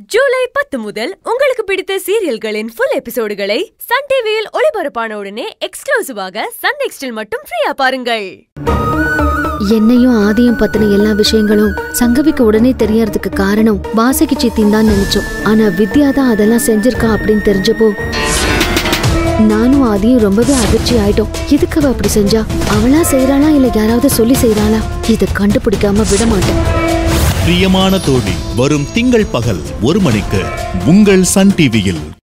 ஜூலை பத்து முதல் உங்களுக்கு பிடித்த சீரியல்களின் ஃபுல் எபிசோடுகளை சன் டிவியில் ஒளிபரப்பான உடனே எக்ஸ்க்ளூசிவாக சன் நெக்ஸ்டில் மட்டும் ஃப்ரீயா பாருங்கள் என்னையும் ஆதியும் பத்தின எல்லா விஷயங்களும் சங்கவிக்கு உடனே தெரியறதுக்கு காரணம் வாசகி சித்தின்னு தான் நினைச்சோம் ஆனா வித்யா தான் அதெல்லாம் செஞ்சிருக்கா அப்படின்னு தெரிஞ்சப்போ நானும் ஆதியும் ரொம்பவே அதிர்ச்சி ஆயிட்டோம் எதுக்கு அவ அப்படி செஞ்சா அவளா செய்யறாளா இல்ல யாராவது சொல்லி செய்யறாளா இதை கண்டுபிடிக்காம விட மாட்டேன் பிரியமான தோழி வரும் திங்கள் பகல் ஒரு மணிக்கு உங்கள் சன் டிவியில்